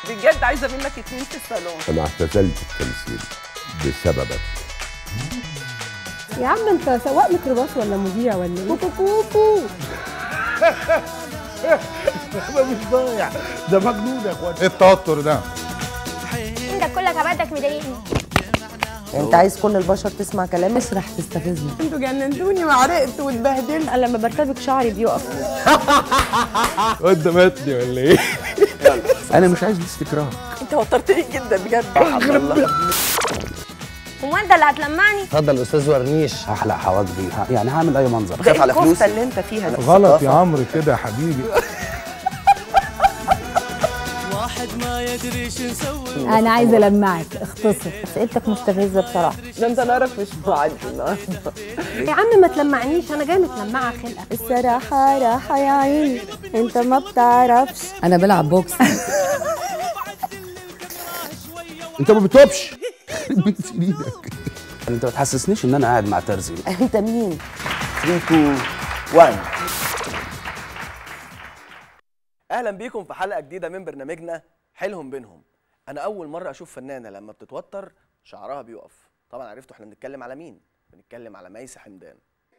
بجد عايزه منك اتنين في الصالون انا اعتزلت التمثيل بسببك يا عم انت سواق ميكروباص ولا مذيع ولا ايه؟ كوكو كوكو ده مش ضايع ده مجنون يا اخوان ايه التوتر ده انت كلك عبادك مضايقني انت عايز كل البشر تسمع كلامك اسرح تستفزني انتوا جننتوني وعرقت واتبهدلت انا لما برتبك شعري بيقف وانت ماتني ولا ايه انا مش عايز الاستكراه انت وترتني جدا بجد والله هو انت اللي هتلمعني اتفضل استاذ ورنيش هحلق حواجبي يعني هعمل اي منظر خاف على فلوسي اللي انت فيها دي غلط يا عمرو كده يا حبيبي انا عايزه المعك اختصر اسئلتك مستفزه بصراحه ده انت نارك مش معدي النهارده يا عم ما تلمعنيش انا جايه متلمعه خلقه الصراحه راحه يا عيني انت ما بتعرفش انا بلعب بوكس انت ما بتوبش بنت ايدك انت ما تحسسنيش ان انا قاعد مع ترزي انت مين 3 2 1 اهلا بيكم في حلقه جديده من برنامجنا حيلهم بينهم انا اول مره اشوف فنانه لما بتتوتر شعرها بيقف طبعا عرفتوا احنا بنتكلم على مين بنتكلم على ميسة حمدان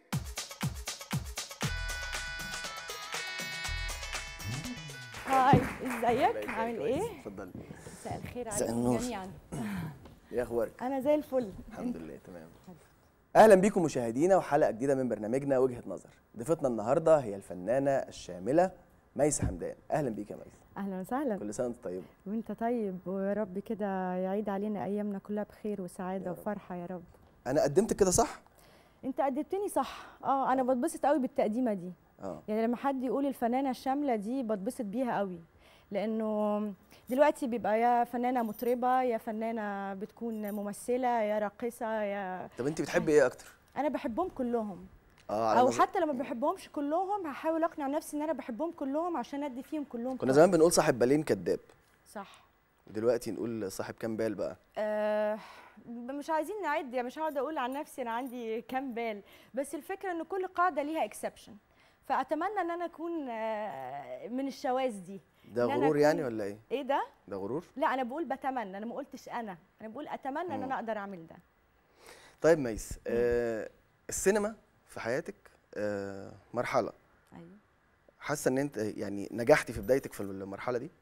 هاي ازيك عامل ايه اتفضلي مساء الخير مساء عليكم النور. جميعا ايه اخبارك انا زي الفل الحمد لله تمام اهلا بيكم مشاهدينا وحلقه جديده من برنامجنا وجهه نظر ضيفتنا النهارده هي الفنانه الشامله ميسة حمدان اهلا بيك يا ميسة اهلا وسهلا كل سنه وانت طيبه وانت طيب ويا رب كده يعيد علينا ايامنا كلها بخير وسعاده يا رب. وفرحه يا رب انا قدمت كده صح انت قدمتني صح اه انا بتبسط قوي بالتقديمه دي اه يعني لما حد يقول الفنانه الشامله دي بتبسط بيها قوي لانه دلوقتي بيبقى يا فنانه مطربه يا فنانه بتكون ممثله يا راقصه يا طب انت بتحبي ايه اكتر انا بحبهم كلهم اه على او نظر- حتى لما بحبهمش كلهم هحاول اقنع نفسي ان انا بحبهم كلهم عشان ادي فيهم كلهم كنا كويس. زمان بنقول صاحب بالين كذاب صح دلوقتي نقول صاحب كام بال بقى آه مش عايزين نعد يعني مش هقعد اقول عن نفسي انا عندي كام بال بس الفكره ان كل قاعده ليها اكسبشن فاتمنى ان انا اكون آه، من الشواذ دي ده إن أنا غرور يعني أكون- ولا ايه ايه ده ده غرور لا انا بقول بتمنى انا ما قلتش انا انا بقول اتمنى ان مم. انا اقدر اعمل ده طيب ميس آه السينما في حياتك آه مرحله ايوه حاسه ان انت يعني نجحتي في بدايتك في المرحله دي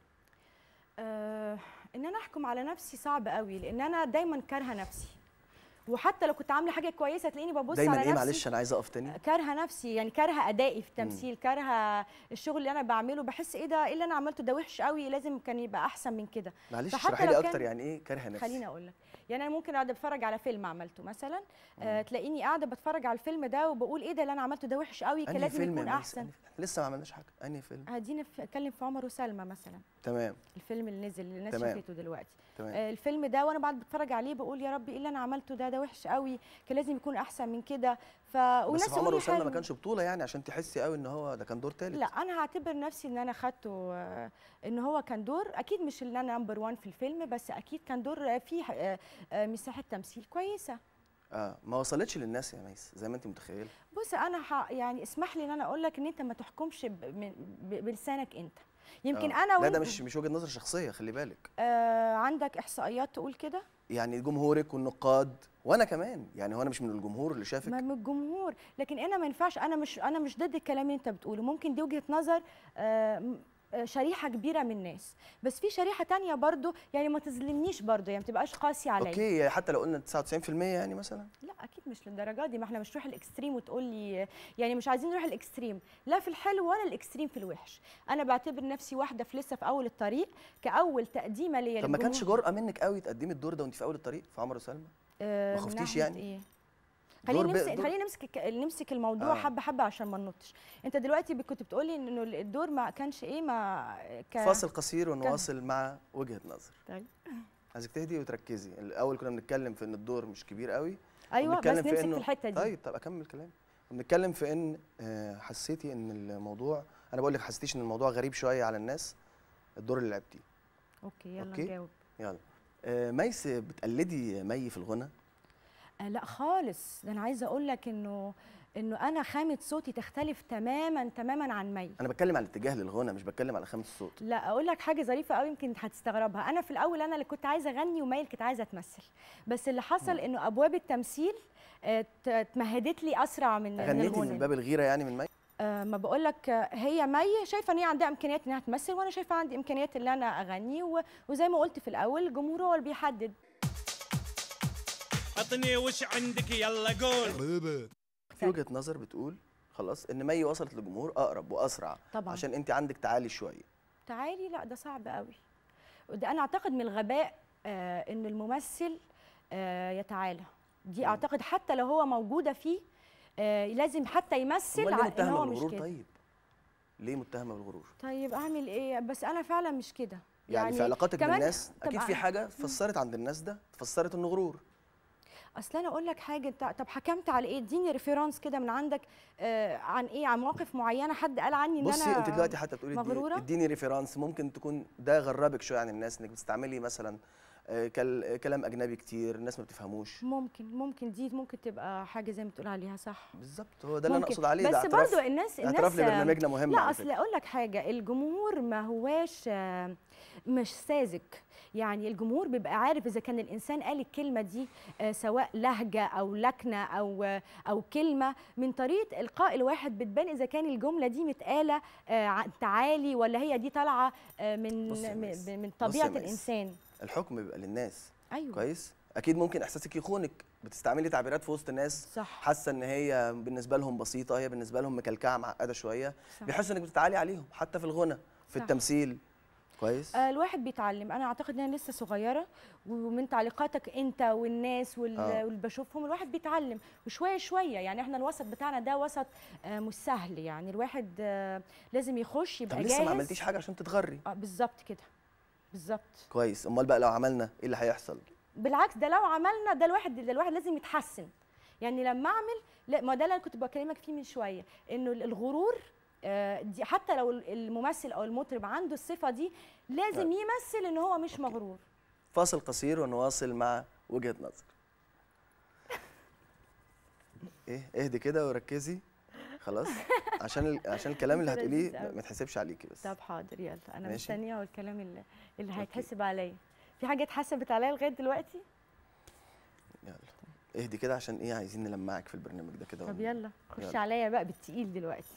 آه ان انا احكم على نفسي صعب قوي لان انا دايما كارهه نفسي وحتى لو كنت عامله حاجه كويسه تلاقيني ببص دايما على ايه نفسي معلش انا عايزه اقف تاني كارهه نفسي يعني كارهه ادائي في التمثيل كارهه الشغل اللي انا بعمله بحس ايه ده ايه اللي انا عملته ده وحش قوي لازم كان يبقى احسن من كده معلش فحتى اشرحي لو لي كان- اكتر يعني ايه كارهه نفسي خليني اقول لك يعني انا ممكن اقعد اتفرج على فيلم عملته مثلا آه تلاقيني قاعده بتفرج على الفيلم ده وبقول ايه ده اللي انا عملته ده وحش قوي كان انهي لازم فيلم يكون يا ميس؟ احسن أنهي فيلم؟ لسه ما عملناش حاجه انهي فيلم هدينا في- اتكلم في عمر وسلمى مثلا تمام الفيلم اللي نزل اللي الناس تمام. شافته دلوقتي تمام آه، الفيلم ده وانا بعد بتفرج عليه بقول يا رب ايه اللي انا عملته ده ده وحش قوي كان لازم يكون احسن من كده ف بس والناس في عمر يقولوا وسلمى ما حلو. كانش بطوله يعني عشان تحسي قوي ان هو ده كان دور تالت لا انا هعتبر نفسي ان انا خدته آه، ان هو كان دور اكيد مش اللي انا نمبر 1 في الفيلم بس اكيد كان دور آه، فيه آه، آه، مساحه تمثيل كويسه اه ما وصلتش للناس يا ميس زي ما انت متخيله بص انا ح... يعني اسمح لي ان انا اقول لك ان انت ما تحكمش ب... من... ب... بلسانك انت يمكن آه. انا لا وانت ده مش مش وجهه نظر شخصيه خلي بالك آه عندك احصائيات تقول كده يعني جمهورك والنقاد وانا كمان يعني هو انا مش من الجمهور اللي شافك ما من الجمهور لكن انا ما ينفعش انا مش انا مش ضد الكلام اللي انت بتقوله ممكن دي وجهه نظر آه، م- آه، شريحه كبيره من الناس بس في شريحه تانية برضو يعني ما تظلمنيش برضو يعني ما تبقاش قاسي عليا اوكي حتى لو قلنا 99% يعني مثلا لا اكيد مش للدرجه دي ما احنا مش نروح الاكستريم وتقول لي يعني مش عايزين نروح الاكستريم لا في الحلو ولا الاكستريم في الوحش انا بعتبر نفسي واحده في لسه في اول الطريق كاول تقديمه ليا طب ما كانش للجمهور. جرأة منك قوي تقدمي الدور ده وانت في اول الطريق في عمر وسلمى آه، ما من خفتيش ناحية يعني؟ ايه دور خلينا ب- نمسك دور- خلينا نمسك الك- نمسك الموضوع آه. حبه حبه عشان ما ننطش انت دلوقتي ب- كنت بتقولي انه الدور ما كانش ايه ما ك... فاصل قصير ونواصل مع وجهة نظر طيب. عايزك تهدي وتركزي الاول كنا بنتكلم في ان الدور مش كبير قوي ايوه بس بنتكلم في نمسك إنه- في الحته دي طيب طب اكمل كلام بنتكلم في ان آه، حسيتي ان الموضوع انا بقول لك حسيتيش ان الموضوع غريب شويه على الناس الدور اللي لعبتيه اوكي يلا أوكي. نجاوب يلا آه، ميس بتقلدي مي في الغنى آه لا خالص ده انا عايزه اقول لك انه انه انا خامه صوتي تختلف تماما تماما عن مي انا بتكلم على الاتجاه للغنى مش بتكلم على خامه الصوت لا اقول لك حاجه ظريفه قوي يمكن هتستغربها انا في الاول انا اللي كنت عايزه اغني ومي اللي كانت عايزه تمثل بس اللي حصل انه ابواب التمثيل آه، ت- اتمهدت لي اسرع من من غنيتي الغنى من باب الغيره يعني من مي آه، ما بقول لك آه، هي مي شايفه ان هي عندها امكانيات انها تمثل وانا شايفه عندي امكانيات ان انا اغني و- وزي ما قلت في الاول الجمهور هو اللي بيحدد عطني وش عندك يلا قول في وجهه نظر بتقول خلاص ان مي وصلت للجمهور اقرب واسرع طبعاً. عشان انت عندك تعالي شويه تعالي لا ده صعب قوي وده انا اعتقد من الغباء آه ان الممثل آه يتعالى دي اعتقد حتى لو هو موجوده فيه آه لازم حتى يمثل امال ليه ع- ان متهمه هو مش بالغرور كده طيب ليه متهمه بالغرور طيب اعمل ايه بس انا فعلا مش كده يعني, في علاقاتك كمان- بالناس طب اكيد في أ- حاجه فسرت عند الناس ده فسرت انه غرور اصل انا اقول لك حاجه انت طب حكمت على ايه اديني ريفيرانس كده من عندك آه عن ايه عن مواقف معينه حد قال عني ان بصي انا انت دلوقتي حتى بتقولي اديني, مغرورة؟ اديني ريفيرانس ممكن تكون ده غربك شويه عن الناس انك بتستعملي مثلا آه، كل- كلام اجنبي كتير الناس ما بتفهموش ممكن ممكن دي ممكن تبقى حاجه زي ما بتقول عليها صح بالظبط هو ده اللي انا ممكن. اقصد عليه ده بس اعتراف برضو الناس الناس اعتراف لبرنامجنا مهم لا على اصل فكرة. اقول لك حاجه الجمهور ما هواش آه، مش ساذج يعني الجمهور بيبقى عارف اذا كان الانسان قال الكلمه دي آه، سواء لهجه او لكنه او آه، او كلمه من طريقه القاء الواحد بتبان اذا كان الجمله دي متقاله آه، عن تعالي ولا هي دي طالعه آه، من بصي يا من ميس. من بصي يا طبيعه ميس. الانسان الحكم بيبقى للناس ايوه كويس اكيد ممكن احساسك يخونك بتستعملي تعبيرات في وسط ناس صح حاسه ان هي بالنسبه لهم بسيطه هي بالنسبه لهم مكلكعه معقده شويه صح. بيحسوا انك بتتعالي عليهم حتى في الغنى في صح. التمثيل كويس آه، الواحد بيتعلم انا اعتقد ان انا لسه صغيره ومن تعليقاتك انت والناس وال- آه. واللي بشوفهم الواحد بيتعلم وشويه شويه يعني احنا الوسط بتاعنا ده وسط آه، مش سهل يعني الواحد آه، لازم يخش طب يبقى لسه جاهز ما عملتيش حاجه عشان تتغري اه بالظبط كده بالظبط كويس امال بقى لو عملنا ايه اللي هيحصل بالعكس ده لو عملنا ده الواحد ده الواحد لازم يتحسن يعني لما اعمل لا ما ده اللي انا كنت بكلمك فيه من شويه انه الغرور آه، دي حتى لو الممثل او المطرب عنده الصفه دي لازم طيب. يمثل ان هو مش مغرور فاصل قصير ونواصل مع وجهه نظر ايه اهدي كده وركزي خلاص عشان ال... عشان الكلام اللي أنت هتقوليه لذيذ أوي. ما يتحسبش عليكي بس طب حاضر يلا انا ماشي. مستنيه والكلام اللي, اللي أوكي. هيتحسب عليا في حاجه اتحسبت عليا لغايه دلوقتي يلا اهدي كده عشان ايه عايزين نلمعك في البرنامج ده كده طب ون- يلا خش يلا. عليا بقى بالتقيل دلوقتي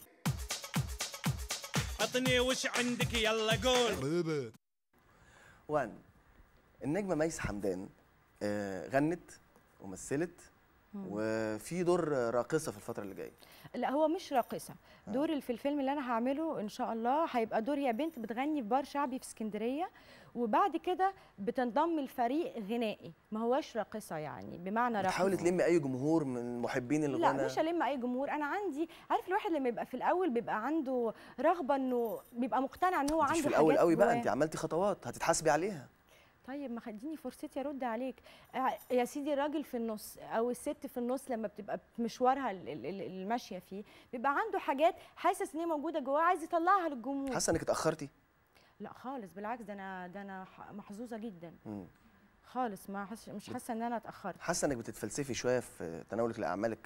عطني وش عندك يلا قول وان النجمه ميس حمدان آه، غنت ومثلت وفي دور راقصه في الفتره اللي جايه لا هو مش راقصه دور اللي في الفيلم اللي انا هعمله ان شاء الله هيبقى دور هي بنت بتغني في بار شعبي في اسكندريه وبعد كده بتنضم لفريق غنائي ما هوش راقصه يعني بمعنى راقصه بتحاولي تلمي اي جمهور من محبين الغنى لا مش الم اي جمهور انا عندي عارف الواحد لما يبقى في الاول بيبقى عنده رغبه انه بيبقى مقتنع ان هو انت عنده مش في الاول حاجات قوي بقى جواه. انت عملتي خطوات هتتحاسبي عليها طيب ما خديني فرصتي ارد عليك آه، يا سيدي الراجل في النص او الست في النص لما بتبقى في مشوارها ال- ال- ال- الماشيه فيه بيبقى عنده حاجات حاسس ان هي موجوده جواه عايز يطلعها للجمهور حاسه انك اتاخرتي لا خالص بالعكس ده انا ده انا ح- محظوظه جدا مم. خالص ما حس مش حاسه ان انا اتاخرت حاسه انك بتتفلسفي شويه في تناولك لاعمالك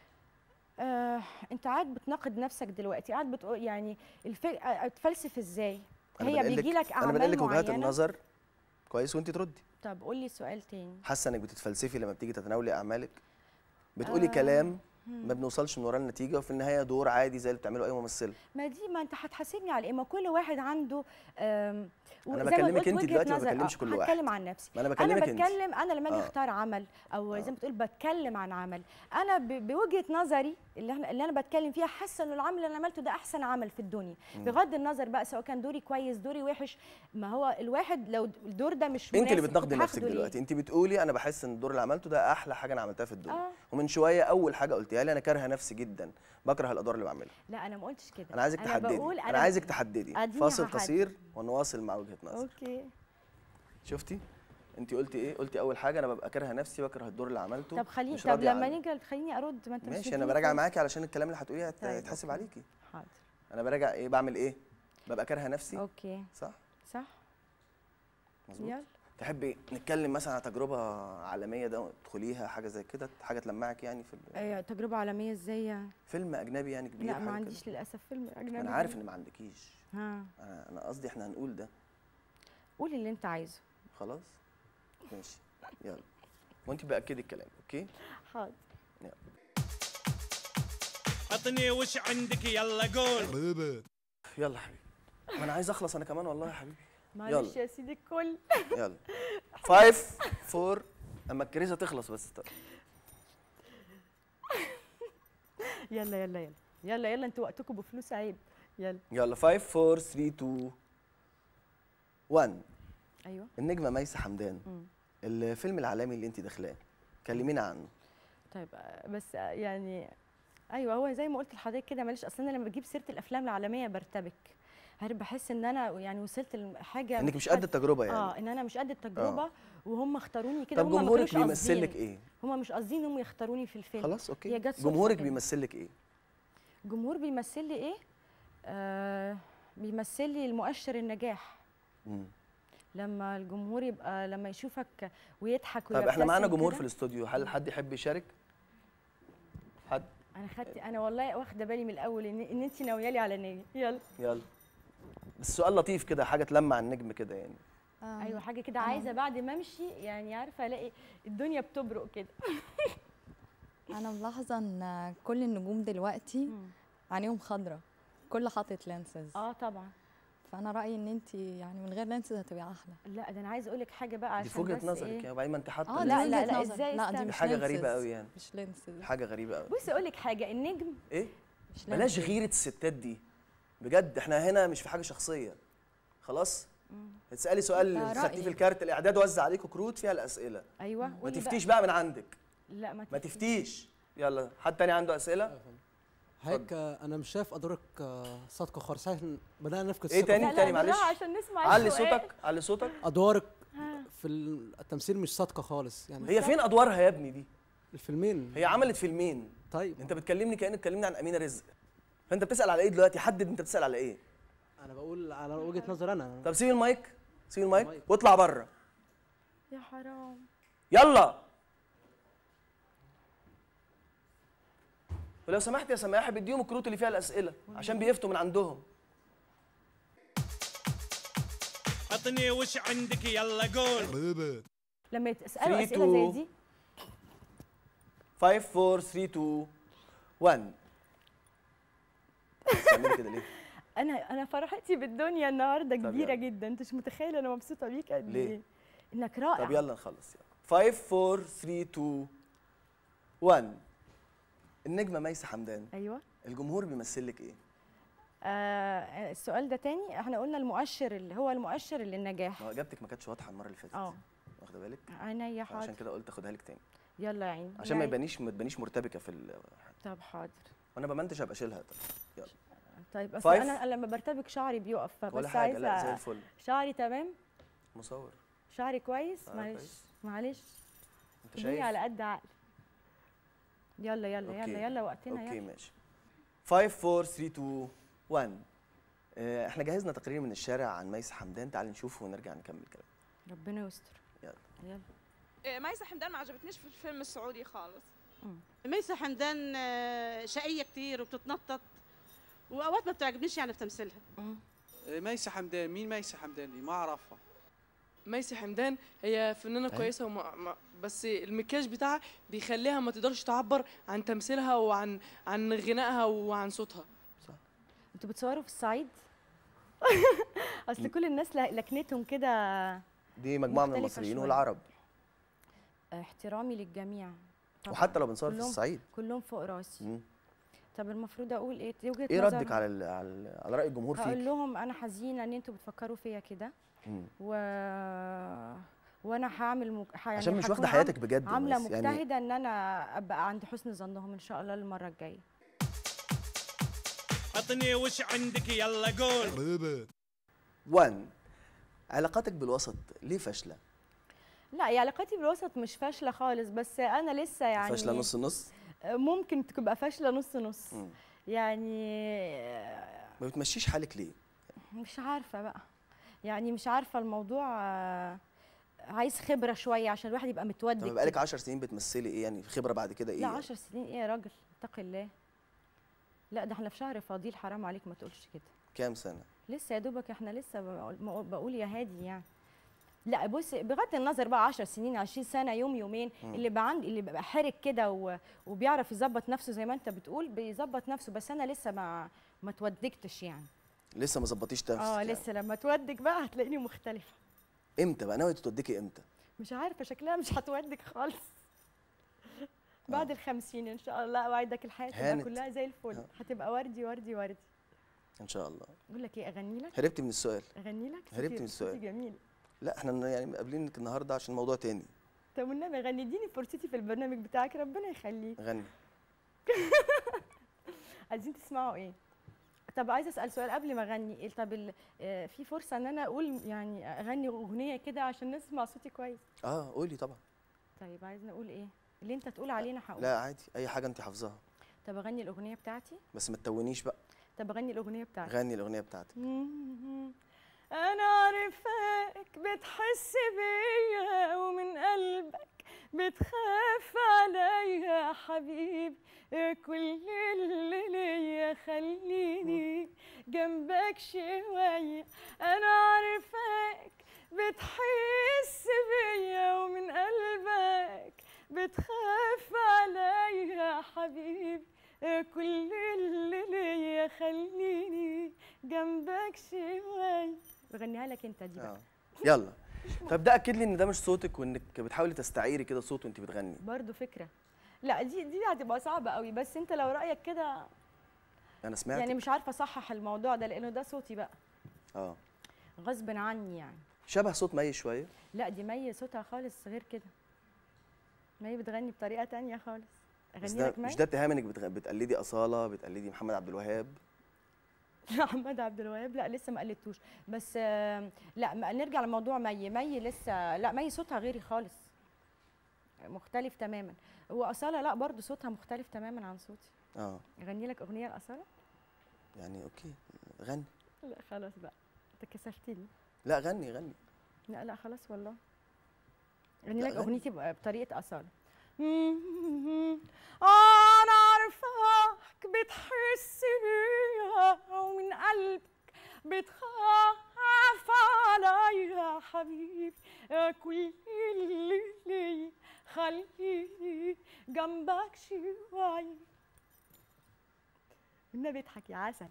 آه، انت قاعد بتناقد نفسك دلوقتي قاعد بتقول يعني الف... آه، تفلسف ازاي أنا هي بنقل بيجي لك انا اعمال بنقل لك وجهات معينه النظر كويس وانت تردي طب قول لي سؤال تاني حاسه انك بتتفلسفي لما بتيجي تتناولي اعمالك بتقولي آه، كلام ما بنوصلش من وراه النتيجه وفي النهايه دور عادي زي اللي بتعمله اي ممثله ما دي ما انت هتحاسبني على ايه ما كل واحد عنده آم، أنا زي ما بكلمك قلت أنت وجهة دلوقتي، ما نظر. بكلمش آه، كل واحد. هتكلم عن نفسي ما انا انا بكلمك انت بتكلم انا لما اجي آه. اختار عمل او آه. زي ما بتقول بتكلم عن عمل انا ب- بوجهه نظري اللي احنا اللي انا بتكلم فيها حاسه انه العمل اللي انا عملته ده احسن عمل في الدنيا بغض النظر بقى سواء كان دوري كويس دوري وحش ما هو الواحد لو الدور ده مش انت اللي مناسب بتناقضي كنت نفسك هاخده ليه؟ دلوقتي انت بتقولي انا بحس ان الدور اللي عملته ده احلى حاجه انا عملتها في الدنيا آه. ومن شويه اول حاجه قلتيها لي انا كارهه نفسي جدا بكره الادوار اللي بعملها لا انا ما قلتش كده انا عايزك تحددي بقول انا عايزك تحددي أديني فاصل هحدد. قصير ونواصل مع وجهه نظر اوكي شفتي انت قلتي ايه قلتي اول حاجه انا ببقى كارهه نفسي بكره الدور اللي عملته طب خليني مش طب راضية لما عنه. نيجي خليني ارد ما انت مش ماشي انا مديني براجع فرصة. معاكي علشان الكلام اللي هتقوليه هت- طيب، هيتحاسب أوكي. عليكي حاضر انا براجع ايه بعمل ايه ببقى كارهه نفسي اوكي صح صح مظبوط يلا تحبي نتكلم مثلا على تجربه عالميه ده تدخليها حاجه زي كده حاجه تلمعك يعني في ال- آه، تجربه عالميه ازاي يعني؟ فيلم اجنبي يعني كبير لا حاجة ما كده؟ عنديش للاسف فيلم اجنبي انا عارف ان ما عندكيش ها انا انا قصدي احنا هنقول ده قول اللي انت عايزه خلاص ماشي يلا وانت باكدي الكلام اوكي حاضر عطني وش عندك يلا قول يلا يا حبيبي ما انا عايز اخلص انا كمان والله يا حبيبي معلش يا سيدي الكل يلا فايف فور اما الكريزه تخلص بس طب. يلا يلا يلا يلا يلا انتوا وقتكم بفلوس عيب يلا يلا 5 4 3 2 1 ايوه النجمه ميسه حمدان مم. الفيلم العالمي اللي انت داخلاه كلمينا عنه طيب آه، بس آه، يعني ايوه هو زي ما قلت لحضرتك كده معلش اصل انا لما بجيب سيره الافلام العالميه برتبك عارف بحس ان انا يعني وصلت لحاجه انك مش قد التجربه يعني اه ان انا مش قد التجربه آه. وهم اختاروني كده طب هم ما جمهورك كانوش بيمثل لك قاصدين. ايه هم مش قاصدين انهم يختاروني في الفيلم خلاص هي اوكي جت صدفة جمهورك كده. بيمثل لك ايه جمهور بيمثل لي ايه آه بيمثل لي المؤشر النجاح مم. لما الجمهور يبقى لما يشوفك ويضحك طب احنا معانا ويبتسم جمهور كده. في الاستوديو هل حد يحب يشارك حد انا خدت انا والله واخده بالي من الاول ان ان انت ناويه لي على نيه يلا يلا بس سؤال لطيف كده حاجه تلمع النجم كده يعني ايوه حاجه كده عايزه بعد ما امشي يعني عارفه الاقي الدنيا بتبرق كده انا ملاحظه ان كل النجوم دلوقتي عينيهم خضرة كل حاطط لانسز اه طبعا فانا رايي ان انت يعني من غير لانسز هتبقي احلى لا ده انا عايزه اقول لك حاجه بقى دي عشان في وجهه بس نظرك إيه؟ يعني وبعدين ما انت حاطه اه لا، دي لا، وجهة لا، نظر. إزاي لا دي استنى؟ مش حاجه lenses. غريبه قوي يعني مش لينسز حاجه غريبه قوي بصي اقول لك حاجه النجم ايه مش بلاش lenses. غيره الستات دي بجد احنا هنا مش في حاجه شخصيه خلاص تسالي سؤال ده خدتيه رأيي. في الكارت الاعداد وزع عليكم كروت فيها الاسئله ايوه ما قولي تفتيش بقى من عندك لا ما ما تفتيش يلا حد تاني عنده اسئله هيك آه، انا مش شايف ادوارك آه، صادقه خالص احنا بدانا نفقد ايه الثقة تاني في- تاني معلش عشان نسمع علي السؤال. صوتك علي صوتك ادوارك في التمثيل مش صادقه خالص يعني هي فين ادوارها يا ابني دي الفيلمين هي عملت فيلمين طيب انت بتكلمني كانك تكلمني عن امينه رزق فانت بتسال على ايه دلوقتي حدد انت بتسال على ايه انا بقول على وجهه نظر انا طب سيب المايك سيب المايك واطلع بره يا حرام يلا ولو سمحت يا سماح بديهم الكروت اللي فيها الاسئله عشان بيفتوا من عندهم عطني وش عندك يلا قول لما يتسالوا Three, اسئله زي two. دي 5 4 3 2 1 بتعملي كده ليه؟ انا انا فرحتي بالدنيا النهارده طب كبيره يلا. جدا انت مش متخيل انا مبسوطه بيك قد ليه؟ ايه انك رائع طب يلا نخلص يلا 5 4 3 2 1 النجمه ميسه حمدان ايوه الجمهور بيمثل لك ايه؟ آه السؤال ده تاني احنا قلنا المؤشر اللي هو المؤشر للنجاح ما اجابتك ما كانتش واضحه المره اللي فاتت اه واخده بالك؟ عينيا عشان حاضر كده قلت اخدها لك تاني يلا يا عيني عشان ما يا عيني. يبانيش ما تبانيش مرتبكه في ال... طب حاضر وانا بمنتج هبقى اشيلها طب يلا طيب بس Five. انا لما برتبك شعري بيقف فبس ولا حاجه لا عايزه زي الفل شعري تمام مصور شعري كويس آه، معلش كويس. معلش انت الدنيا شايف على قد عقلي يلا يلا أوكي. يلا يلا وقتنا اوكي يلا ماشي 5 4 3 2 1 آه، احنا جهزنا تقرير من الشارع عن ميس حمدان تعالي نشوفه ونرجع نكمل كلام ربنا يستر يلا يلا إيه، ميسة حمدان ما عجبتنيش في الفيلم السعودي خالص ميسة حمدان آه، شقية كتير وبتتنطط واوقات ما بتعجبنيش يعني في تمثيلها ميسة حمدان مين ميسة حمدان دي ما اعرفها ميسي حمدان هي فنانة أيوة. كويسة وما ما بس المكياج بتاعها بيخليها ما تقدرش تعبر عن تمثيلها وعن عن غنائها وعن صوتها انتوا بتصوروا في الصعيد اصل كل الناس ل- لكنتهم كده دي مجموعه من مختلفة المصريين شوية. والعرب احترامي للجميع طبعاً. وحتى لو بنصور في كلهم- الصعيد. كلهم فوق راسي مم. طب المفروض اقول ايه دي وجهه ايه نظر ردك على ال على, ال على راي الجمهور هقول فيك لهم انا حزينه ان انتوا بتفكروا فيا كده مم. و وانا هعمل مك... ح- يعني عشان مش هكون واخدة عام- حياتك بجد يا عامله ناس، يعني- مجتهده ان انا ابقى عند حسن ظنهم ان شاء الله المره الجايه عطني وش عندك يلا قول 1 علاقاتك بالوسط ليه فاشله لا هي علاقتي بالوسط مش فاشله خالص بس انا لسه يعني فاشله نص نص ممكن تبقى فاشله نص نص مم. يعني ما بتمشيش حالك ليه مش عارفه بقى يعني مش عارفه الموضوع آه، عايز خبره شويه عشان الواحد يبقى متودد طب بقالك كده. 10 سنين بتمثلي ايه يعني خبره بعد كده ايه لا يعني؟ 10 سنين ايه يا راجل اتقي الله لا ده احنا في شهر فضيل حرام عليك ما تقولش كده كام سنه لسه يا دوبك احنا لسه بقول, بقول- بقول يا هادي يعني لا بص بغض النظر بقى 10 سنين 20 سنه يوم يومين مم. اللي بقى عندي اللي بيبقى حرك كده و- وبيعرف يظبط نفسه زي ما انت بتقول بيظبط نفسه بس انا لسه ما ما اتودجتش يعني لسه ما ظبطيش نفسك اه يعني. لسه لما اتودج بقى هتلاقيني مختلفه امتى بقى ناويه تتودكي امتى مش عارفه شكلها مش هتودج خالص بعد الخمسين ان شاء الله اوعدك الحياه تبقى هانت. كلها زي الفل هتبقى وردي وردي وردي ان شاء الله اقول لك ايه اغني لك هربتي من السؤال اغني لك هربت صوتي- من السؤال. صوتي جميل لا احنا يعني مقابلينك النهارده عشان موضوع تاني طب والنبي غني اديني فرصتي في البرنامج بتاعك ربنا يخليك غني عايزين تسمعوا ايه طب عايزه اسال سؤال قبل ما اغني إيه طب ال- آه، في فرصه ان انا اقول يعني اغني اغنيه كده عشان نسمع صوتي كويس اه قولي طبعا طيب عايزه اقول ايه اللي انت تقول علينا هقول لا عادي اي حاجه انت حافظاها طب اغني الاغنيه بتاعتي بس ما تتونيش بقى طب اغني الاغنيه بتاعتي غني الاغنيه بتاعتك انا عارفاك بتحس بيا ومن قلبك بتخاف عليا حبيبي كل اللي ليا خليني جنبك شوية انا عارفاك بتحس بيا ومن قلبك بتخاف عليا حبيبي كل اللي ليا خليني جنبك شوية بغنيها لك انت دي بقى اه يلا طب ده اكد لي ان ده مش صوتك وانك بتحاولي تستعيري كده صوت وانت بتغني برضو فكرة لا دي دي هتبقى صعبة قوي بس انت لو رأيك كده انا سمعت يعني مش عارفة اصحح الموضوع ده لانه ده صوتي بقى اه غصب عني يعني شبه صوت مي شويه لا دي مي صوتها خالص غير كده مي بتغني بطريقة تانية خالص بس اغني ده لك مي مش ده اتهام انك بتغ... بتقلدي اصاله بتقلدي محمد عبد الوهاب لا محمد عبد الوهاب لا لسه ما قلتوش بس آم، لا ما- نرجع لموضوع مي مي لسه لا مي صوتها غيري خالص مختلف تماما واصاله لا برضو صوتها مختلف تماما عن صوتي اه اغني لك اغنيه لاصاله يعني اوكي غني لا خلاص بقى انت كسفتني لا غني غني لا لا خلاص والله اغني لا، لك غني. اغنيتي بقى بطريقه اصاله انا عارفاك بتحس بيا ومن قلبك بتخاف عليا حبيبي يا كل اللي لي خليني جنبك شوية النبي اضحك يا عسل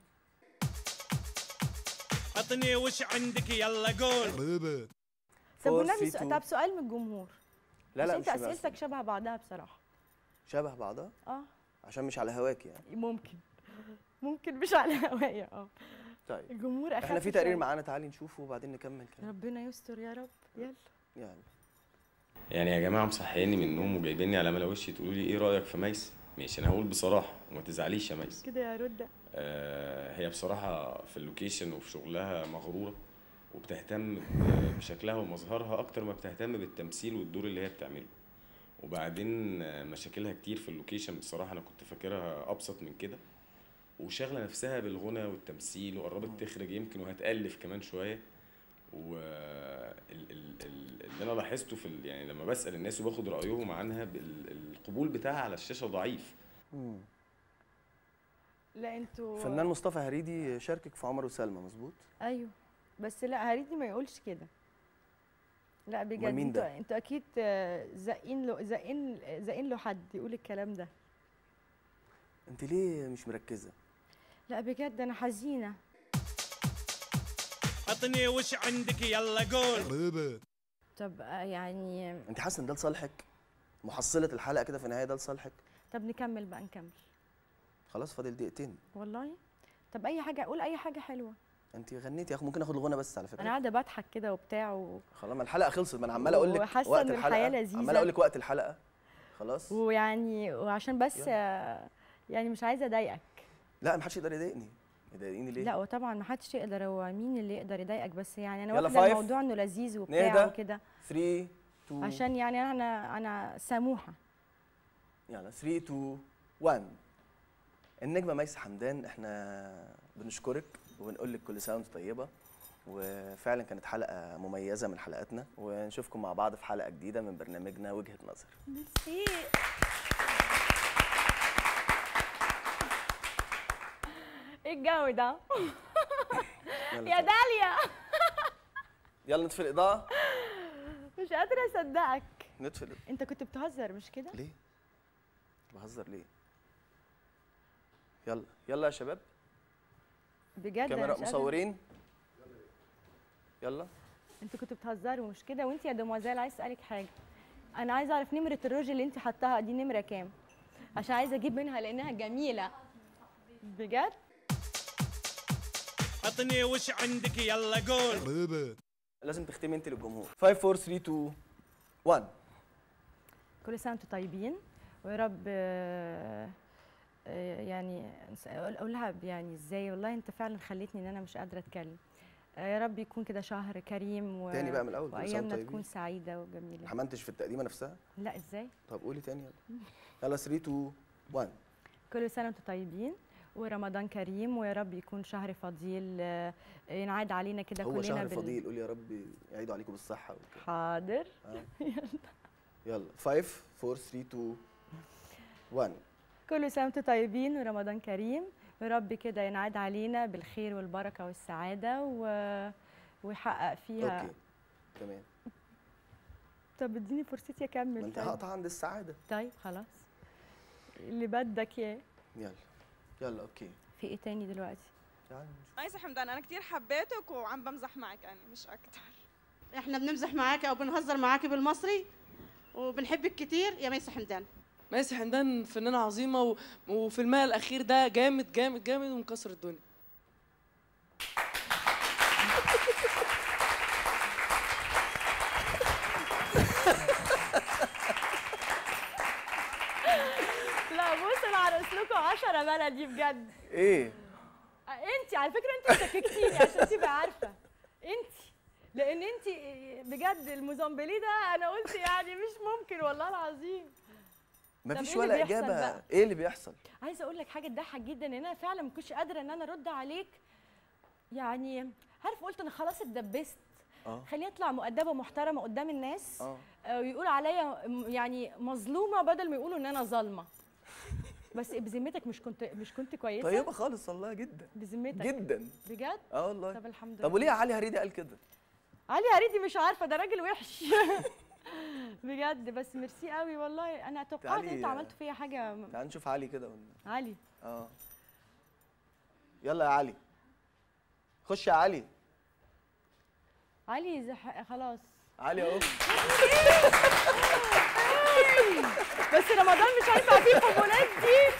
عطني وش عندك يلا قول طب Four, والنبي three, سؤ- two. طب سؤال من الجمهور لا لا بس مش انت شبه اسئلتك شبه بعضها بصراحه شبه بعضها اه عشان مش على هواك يعني ممكن ممكن مش على هوايا اه طيب الجمهور اخف احنا في تقرير شوية. معانا تعالي نشوفه وبعدين نكمل كلام ربنا يستر يا رب يلا يعني يعني يا جماعه مصحيني من النوم وجايبيني على ملا وشي تقولوا لي ايه رايك في ميس ماشي انا هقول بصراحه وما تزعليش يا ميس كده يا رده آه هي بصراحه في اللوكيشن وفي شغلها مغروره وبتهتم ب- بشكلها ومظهرها اكتر ما بتهتم بالتمثيل والدور اللي هي بتعمله وبعدين آه، مشاكلها كتير في اللوكيشن بصراحه انا كنت فاكرها ابسط من كده وشاغله نفسها بالغنى والتمثيل وقربت تخرج يمكن وهتالف كمان شويه و ال- ال- ال- اللي انا لاحظته في ال- يعني لما بسال الناس وباخد رايهم عنها بال- القبول بتاعها على الشاشه ضعيف لا انتوا فنان مصطفى هريدي شاركك في عمر وسلمى مظبوط ايوه بس لا هريدي ما يقولش كده لا بجد مين انتوا ده؟ انتوا اكيد آه، زقين له زقين زقين له حد يقول الكلام ده انت ليه مش مركزه لا بجد انا حزينه عطني وش عندك يلا قول طب آه، يعني انت حاسه ان ده لصالحك محصله الحلقه كده في النهايه ده لصالحك طب نكمل بقى نكمل خلاص فاضل دقيقتين والله طب اي حاجه قول اي حاجه حلوه انت غنيتي يا اخو ممكن اخد الغنى بس على فكره انا قاعده بضحك كده وبتاع و... خلاص ما الحلقه خلصت ما انا عمال اقول لك وحاسة وقت إن الحلقه الحياة لذيذة. عمال اقول لك وقت الحلقه خلاص ويعني وعشان بس آه، يعني مش عايزه اضايقك لا ما حدش يقدر يضايقني يضايقني ليه لا وطبعا ما حدش يقدر هو مين اللي يقدر يضايقك بس يعني انا يلا واخده five. الموضوع انه لذيذ وبتاع نهدى وكده 3 2 عشان يعني انا انا سموحه يلا 3 2 1 النجمه ميس حمدان احنا بنشكرك وبنقول لك كل سنه وانت طيبه وفعلا كانت حلقه مميزه من حلقاتنا ونشوفكم مع بعض في حلقه جديده من برنامجنا وجهه نظر ميرسي ايه الجو ده يلا يا طيب. داليا يلا نطفي الاضاءه مش قادره اصدقك نطفي الإضاءة. انت كنت بتهزر مش كده ليه بهزر ليه يلا يلا يا شباب بجد أنا كاميرا مش قادرة. مصورين يلا انتوا كنتوا بتهزروا مش كده وانت يا دموزيل عايز اسالك حاجه انا عايزه اعرف نمره الروج اللي انت حطاها دي نمره كام عشان عايزه اجيب منها لانها جميله بجد عطني وش عندك يلا قول لازم تختمي انت للجمهور 5 4 3 2 1 كل سنه وانتم طيبين ويا رب آه، آه، يعني نس- أقول- اقولها ب- يعني ازاي والله انت فعلا خليتني ان انا مش قادره اتكلم آه، يا رب يكون كده شهر كريم و... تاني بقى من الأول، كل سنة وانتم وايامنا طيبين. تكون سعيده وجميله ما حمنتش في التقديمه نفسها لا ازاي طب قولي تاني يلا يلا 3 2 1 كل سنه وانتم طيبين ورمضان كريم ويا رب يكون شهر فضيل آه، ينعاد علينا كده هو كلنا شهر بال- فضيل قولي يا رب يعيدوا عليكم بالصحه وكده حاضر آه. يلا 5 4 3 2 1 كل سنه وانتم طيبين ورمضان كريم ويا رب كده ينعاد علينا بالخير والبركه والسعاده و... ويحقق فيها اوكي تمام طب اديني فرصتي اكمل ما انت طيب. هقطع عند السعاده طيب خلاص اللي بدك اياه يلا يلا اوكي في ايه تاني دلوقتي يعني ميسة حمدان انا كتير حبيتك وعم بمزح معك انا مش اكتر احنا بنمزح معاكي او بنهزر معاكي بالمصري وبنحبك كتير يا ميسة حمدان ميسي حمدان فنانة عظيمة و... وفيلمها الأخير ده جامد جامد جامد ومكسر الدنيا لا بص انا هرقص لكم 10 بلدي بجد ايه انت على فكره انت شككتيني عشان تبقى عارفه انت لان انت بجد الموزمبلي ده انا قلت يعني مش ممكن والله العظيم طب مفيش إيه اللي ولا بيحصل اجابه بقى؟ ايه اللي بيحصل عايزه اقول لك حاجه تضحك جدا ان انا فعلا ما كنتش قادره ان انا ارد عليك يعني عارف قلت انا خلاص اتدبست اه خليني اطلع مؤدبه محترمه قدام الناس اه آه، ويقول عليا م- يعني مظلومه بدل ما يقولوا ان انا ظالمه بس بذمتك مش كنت مش كنت كويسه طيبه خالص والله جدا بذمتك جدا بجد اه والله طب الحمد طب لله وليه علي هريدي قال كده علي هريدي مش عارفه ده راجل وحش بجد بس ميرسي قوي والله انا توقعت تعالي- ان انتوا عملتوا فيا حاجه م- تعال نشوف علي كده ولا علي اه يلا يا علي خش يا علي علي زح... خلاص علي اهو بس رمضان مش هينفع فيه القبولات دي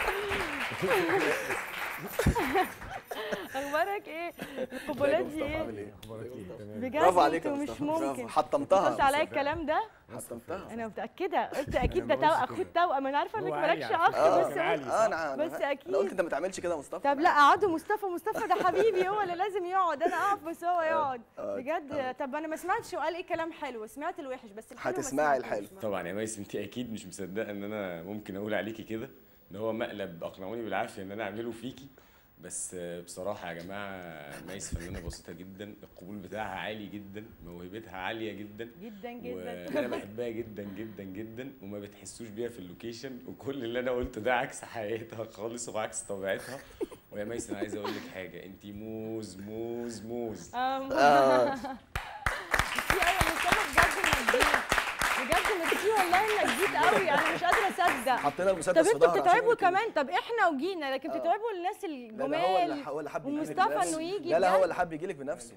اخبارك ايه القبولات دي ايه بجد برافو عليك يا انتوا مش مصطفى، برافو. ممكن حطمتها قلت عليا الكلام ده حطمتها انا متاكده قلت اكيد ده أنا ما قلتش تو- اخوه توأم انا عارفه انك هو مالكش علي اخ على بس فكرة. اه قلت- آه، انا بس انا اكيد انا قلت انت ما تعملش كده يا مصطفى طب لا قعدوا مصطفى مصطفى ده حبيبي هو اللي لازم يقعد انا اقف بس هو يقعد آه، بجد طب انا ما سمعتش وقال ايه كلام حلو سمعت الوحش بس الحلو ما هتسمعي سمعتوش. الحلو طبعا يا ميس انت اكيد مش مصدقه ان انا ممكن اقول عليكي كده ان هو مقلب اقنعوني بالعافيه ان انا اعمله فيكي بس آه، بصراحه يا جماعه ميس فنانه بسيطه جدا القبول بتاعها عالي جدا موهبتها عاليه جدا جدا وانا جدا بحبها جدا جدا جدا وما بتحسوش بيها في اللوكيشن وكل اللي انا قلته ده عكس حقيقتها خالص وعكس طبيعتها ويا ميس انا عايز اقول لك حاجه انت موز موز موز آم. آه. ميرسي قوي يا مصطفى بجد انك جيت بجد ميرسي والله انك جيت قوي انا مش قادره اصدق حطينا المسدس طب في انتوا ظهره بتتعبوا عشان كمان طب احنا وجينا لكن آه. بتتعبوا الناس لا لا هو اللي الجمال هو اللي حب يجيلك ومصطفى بنفسه. انه يجي لا لا هو بجد. اللي حب يجيلك بنفسه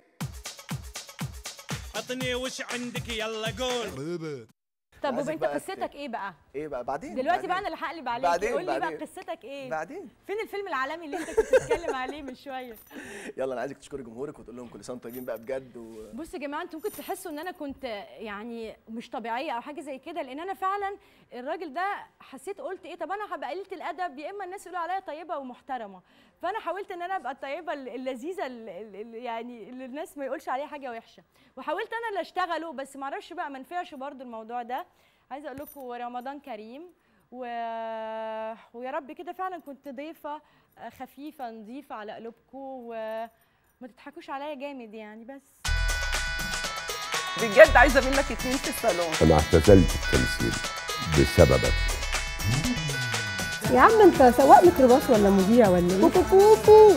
عطني وش عندك يلا قول طب عايزك وانت بقى قصتك ايه بقى ايه بقى بعدين دلوقتي بعدين. بقى انا اللي هقلب عليك بعدين قول لي بقى بعدين. قصتك ايه بعدين فين الفيلم العالمي اللي انت كنت بتتكلم عليه من شويه يلا انا عايزك تشكري جمهورك وتقول لهم كل سنه وانتم طيبين بقى بجد و... بصوا يا جماعه انتوا ممكن تحسوا ان انا كنت يعني مش طبيعيه او حاجه زي كده لان انا فعلا الراجل ده حسيت قلت ايه طب انا هبقى قليله الادب يا اما الناس يقولوا عليا طيبه ومحترمه فانا حاولت ان انا ابقى الطيبه ال- اللذيذه ال- ال- ال- يعني اللي الناس ما يقولش عليها حاجه وحشه وحاولت انا اللي اشتغله بس ما اعرفش بقى ما نفعش برضو الموضوع ده عايزه اقول لكم رمضان كريم و... ويا رب كده فعلا كنت ضيفه خفيفه نظيفه على قلوبكم و... ما تضحكوش عليا جامد يعني بس بجد عايزه منك اتنين في الصالون انا اعتزلت التمثيل بسببك يا عم انت سواق ميكروباص ولا مذيع ولا ايه كوكو كوكو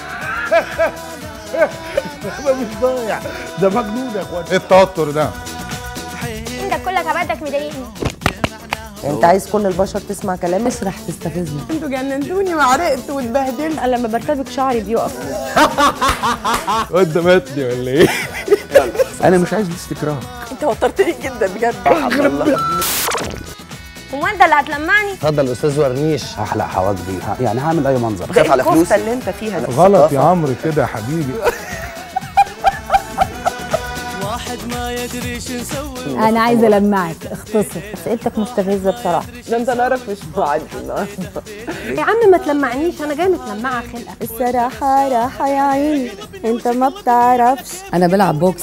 ده مش ضايع ده مجنون يا اخواتي ايه التوتر ده انت كلك هباتك مضايقني انت عايز كل البشر تسمع كلامك اسرح تستفزني انتوا جننتوني وعرقت واتبهدلت انا لما برتبك شعري بيقف وانت ماتني ولا ايه انا مش عايز الاستكراه انت وترتني جدا بجد هو انت اللي هتلمعني اتفضل استاذ ورنيش هحلق حواجبي ه- يعني هعمل اي منظر ده خاف على الكفته فلوسي اللي انت فيها دي غلط يا عمرو كده يا حبيبي انا عايزه المعك اختصر اسئلتك مستفزه بصراحه ده انت نارك مش بعد النهارده يا عم ما تلمعنيش انا جايه متلمعه خلقه الصراحه راحه يا عيني انت ما بتعرفش انا بلعب بوكس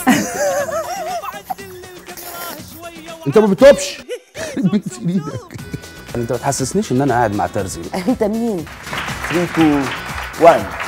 انت ما بتوبش بنت ايدك انت ما تحسسنيش ان انا قاعد مع ترزي انت مين 3 2 1